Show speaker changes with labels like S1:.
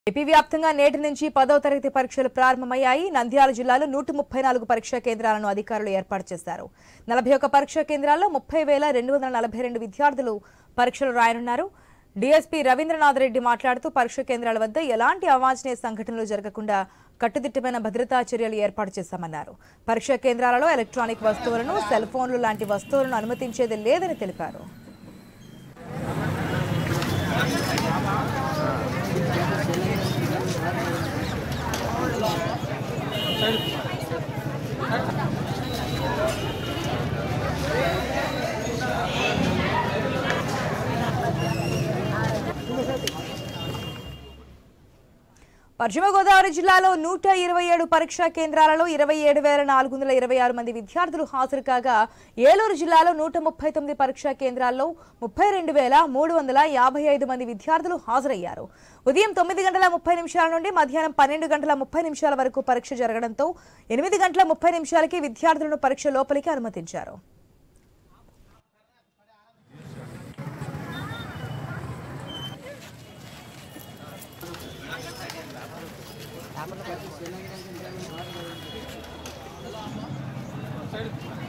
S1: AP వ్యాప్తంగా నేటి నుంచి పదవ తరగతి పరీక్షలు ప్రారంభమయ్యాయి నంద్యాల జిల్లాలో నూట ముప్పై నాలుగు పరీక్షా కేంద్రాలను అధికారులు ఏర్పాటు చేశారు నలభై ఒక్క పరీక్షా కేంద్రాల్లో ముప్పై వేల రెండు వందల నలభై రెండు విద్యార్థులు పరీక్షలు రాయనున్నారు డీఎస్పీ రవీంద్రనాథ్ రెడ్డి మాట్లాడుతూ పరీక్షా కేంద్రాల వద్ద ఎలాంటి అవాంఛనీయ సంఘటనలు జరగకుండా కట్టుదిట్టమైన భద్రతా చర్యలు ఏర్పాటు చేశామన్నారు పరీక్షా కేంద్రాలలో ఎలక్ట్రానిక్ వస్తువులను సెల్ ఫోన్లు లాంటి వస్తువులను అనుమతించేది లేదని తెలిపారు పశ్చిమ గోదావరి జిల్లాలో నూట ఇరవై ఏడు పరీక్షా కేంద్రాలలో ఇరవై ఏడు వేల నాలుగు వందల ఇరవై ఆరు మంది విద్యార్థులు హాజరు కాగా ఏలూరు జిల్లాలో నూట ముప్పై తొమ్మిది పరీక్షా కేంద్రాల్లో ముప్పై రెండు వేల మూడు వందల యాభై ఐదు మంది విద్యార్థులు హాజరయ్యారు ఉదయం తొమ్మిది గంటల ముప్పై నిమిషాల నుండి మధ్యాహ్నం పన్నెండు గంటల ముప్పై నిమిషాల వరకు పరీక్ష జరగడంతో ఎనిమిది గంటల ముప్పై నిమిషాలకి విద్యార్థులను పరీక్ష లోపలికి అనుమతించారు
S2: సైడ్